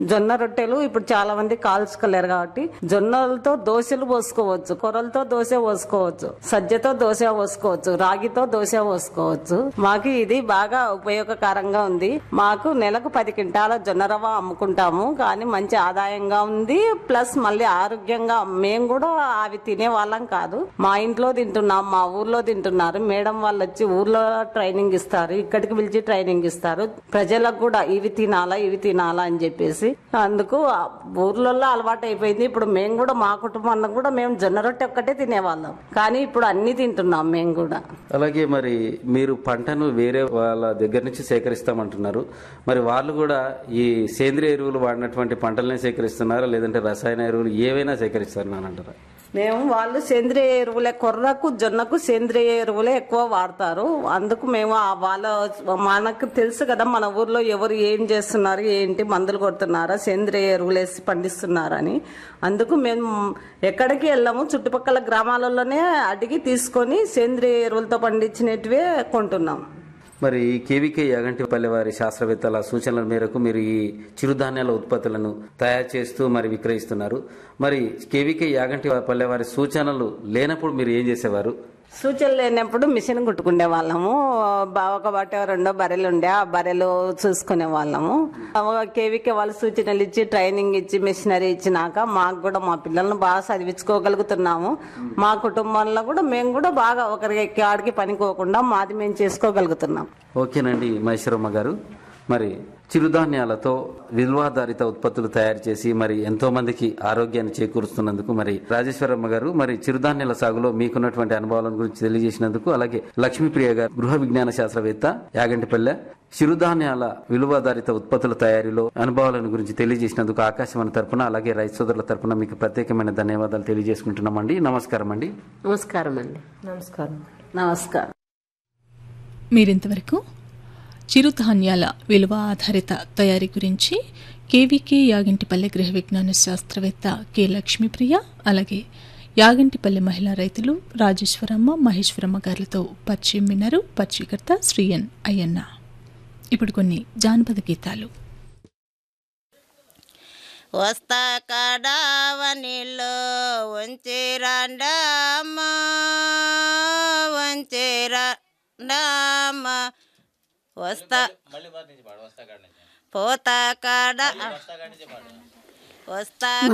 జొన్న రొట్టెలు ఇప్పుడు చాలా మంది కాల్చుకోలేరు కాబట్టి జొన్నలతో దోశలు పోసుకోవచ్చు కొరలతో దోశ పోసుకోవచ్చు సజ్జతో దోశ పోసుకోవచ్చు రాగితో దోశ పోసుకోవచ్చు మాకు ఇది బాగా ఉపయోగకరంగా ఉంది మాకు నెలకు పది క్వింటాల జొన్న రవ్వ అమ్ముకుంటాము కానీ మంచి ఆదాయంగా ఉంది ప్లస్ మళ్ళీ ఆరోగ్యంగా మేము కూడా అవి తినే వాళ్ళం కాదు మా ఇంట్లో తింటున్నాం మా ఊర్లో తింటున్నారు మేడం వాళ్ళు వచ్చి ఊర్లో ట్రైనింగ్ ఇస్తారు ఇక్కడికి పిలిచి ట్రైనింగ్ ఇస్తారు ప్రజలకు కూడా ఇవి తినాలా ఇవి తినాలా అని చెప్పేసి అందుకు ఆ ఊర్లలో అలవాటు అయిపోయింది ఇప్పుడు మేము కూడా మా కుటుంబంలో కూడా మేము జొన్న రొట్టె ఒక్కటే తినేవాళ్ళం కానీ ఇప్పుడు అన్ని తింటున్నాం మేము కూడా అలాగే మరి మీరు పంటను వేరే వాళ్ళ దగ్గర నుంచి సేకరిస్తామంటున్నారు మరి వాళ్ళు కూడా ఈ సేంద్రియ ఎరువులు వాడినటువంటి పంటలనే సేకరిస్తున్నారా లేదంటే రసాయన ఎరువులు ఏవైనా సేకరిస్తారని అంటారా మేము వాళ్ళు సేంద్రియ ఎరువులే కొర్రకు జొన్నకు సేంద్రియ ఎరువులే ఎక్కువ వాడతారు అందుకు మేము ఆ వాళ్ళ మనకు తెలుసు కదా మన ఊర్లో ఎవరు ఏం చేస్తున్నారు ఏంటి మందులు కొడుతున్నారా సేంద్రియ ఎరువులు వేసి పండిస్తున్నారని అందుకు మేము ఎక్కడికి వెళ్ళాము చుట్టుపక్కల గ్రామాలలోనే అడిగి తీసుకొని సేంద్రియ ఎరువులతో పండించినటివే కొంటున్నాం మరి ఈ కేవీకే యాగంటిపల్లి వారి శాస్త్రవేత్తల సూచనల మేరకు మీరు ఈ చిరుధాన్యాల ఉత్పత్తులను తయారు చేస్తూ మరి విక్రయిస్తున్నారు మరి కేవీకే యాగంటిపల్లి వారి సూచనలు లేనప్పుడు మీరు ఏం చేసేవారు సూచనలు లేనప్పుడు మిషన్ కుట్టుకునే వాళ్ళము బా- ఒక బట్ట రెండో బర్రెలు ఉండే ఆ బర్రెలు చూసుకునే వాళ్ళము కేవీకే వాళ్ళు సూచనలు ఇచ్చి ట్రైనింగ్ ఇచ్చి మిషనరీ ఇచ్చినాక మాకు కూడా మా పిల్లల్ని బాగా చదివించుకోగలుగుతున్నాము మా కుటుంబంలో కూడా మేము కూడా బాగా ఒకరికి ఆడికి పనికోకుండా మాది మేము చేసుకోగలుగుతున్నాం ఓకేనండి మహేశ్వరమ్మ గారు మరి చిరుధాన్యాలతో విలువాధారిత ఉత్పత్తులు తయారు చేసి మరి ఎంతో మందికి ఆరోగ్యాన్ని చేకూరుస్తున్నందుకు మరి రాజేశ్వరమ్మ గారు మరి చిరుధాన్యాల సాగులో మీకున్నటువంటి అనుభవాలను గురించి తెలియజేసినందుకు అలాగే లక్ష్మీప్రియ గారు గృహ విజ్ఞాన శాస్త్రవేత్త యాగంటిపల్లె చిరుధాన్యాల విలువాధారిత ఉత్పత్తుల తయారీలో అనుభవాలను గురించి తెలియజేసినందుకు ఆకాశవాణి తరపున అలాగే రైతు సోదరుల తరపున మీకు ప్రత్యేకమైన ధన్యవాదాలు తెలియజేసుకుంటున్నామండి నమస్కారం అండి నమస్కారం అండి నమస్కారం నమస్కారం మీరింతవరకు చిరుధాన్యాల విలువ ఆధారిత తయారీ గురించి కేవీకే యాగంటిపల్లె గృహ విజ్ఞాన శాస్త్రవేత్త కె లక్ష్మీప్రియ అలాగే యాగంటిపల్లె మహిళా రైతులు రాజేశ్వరమ్మ మహేశ్వరమ్మ గారులతో పరిచయం విన్నారు పరిచయకర్త శ్రీఎన్ అయ్యన్న ఇప్పుడు కొన్ని జానపద గీతాలు వస్తా కడావనిలో వంచిరండమ్మ వంచిరండమ్మ వస్తా పోతా కాడ వస్తా